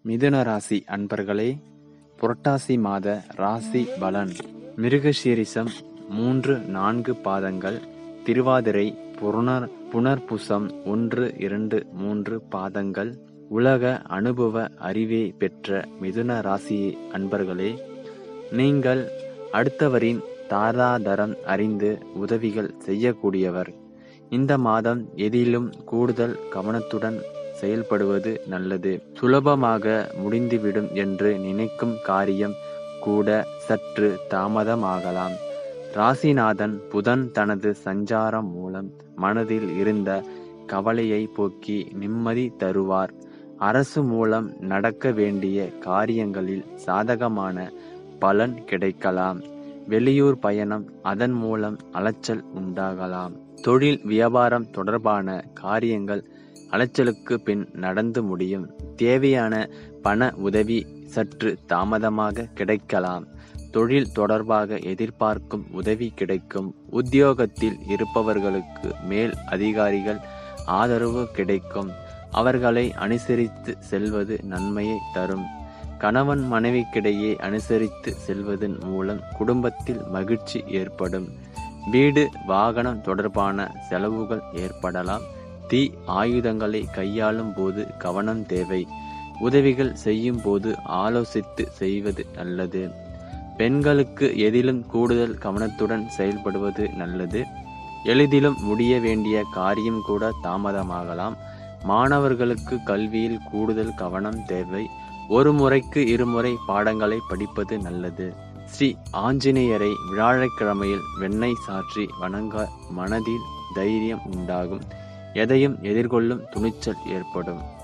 மிதுன ராசி அன்பர்களே புரட்டாசி மாத ராசி பலன் மிருகசீரிசம் மூன்று நான்கு பாதங்கள் திருவாதிரை புனர் புனர்புசம் ஒன்று இரண்டு மூன்று பாதங்கள் உலக அனுபவ அறிவை பெற்ற மிதுன ராசி அன்பர்களே நீங்கள் அடுத்தவரின் தாராதரம் அறிந்து உதவிகள் செய்யக்கூடியவர் இந்த மாதம் எதிலும் கூடுதல் கவனத்துடன் செயல்படுவது நல்லது சுலபமாக முடிந்துவிடும் என்று நினைக்கும் காரியம் கூட சற்று தாமதமாகலாம் ராசிநாதன் புதன் தனது சஞ்சாரம் மூலம் மனதில் இருந்த கவலையை போக்கி நிம்மதி தருவார் அரசு மூலம் நடக்க வேண்டிய காரியங்களில் சாதகமான பலன் கிடைக்கலாம் வெளியூர் பயணம் அதன் மூலம் அலைச்சல் உண்டாகலாம் தொழில் வியாபாரம் தொடர்பான காரியங்கள் அலைச்சலுக்கு பின் நடந்து முடியும் தேவையான பண உதவி சற்று தாமதமாக கிடைக்கலாம் தொழில் தொடர்பாக எதிர்பார்க்கும் உதவி கிடைக்கும் உத்தியோகத்தில் இருப்பவர்களுக்கு மேல் அதிகாரிகள் ஆதரவு கிடைக்கும் அவர்களை அனுசரித்து செல்வது நன்மையை தரும் கணவன் மனைவிக்கிடையே அனுசரித்து செல்வதன் மூலம் குடும்பத்தில் மகிழ்ச்சி ஏற்படும் வீடு வாகனம் தொடர்பான செலவுகள் ஏற்படலாம் தீ ஆயுதங்களை கையாளும் போது கவனம் தேவை உதவிகள் செய்யும் போது ஆலோசித்து செய்வது நல்லது பெண்களுக்கு எதிலும் கூடுதல் கவனத்துடன் செயல்படுவது நல்லது எளிதிலும் முடிய வேண்டிய காரியம் கூட தாமதமாகலாம் மாணவர்களுக்கு கல்வியில் கூடுதல் கவனம் தேவை ஒரு முறைக்கு இருமுறை பாடங்களை படிப்பது நல்லது ஸ்ரீ ஆஞ்சநேயரை வியாழக்கிழமையில் வெண்ணெய் சாற்றி வணங்க மனதில் தைரியம் உண்டாகும் எதையும் எதிர்கொள்ளும் துணிச்சல் ஏற்படும்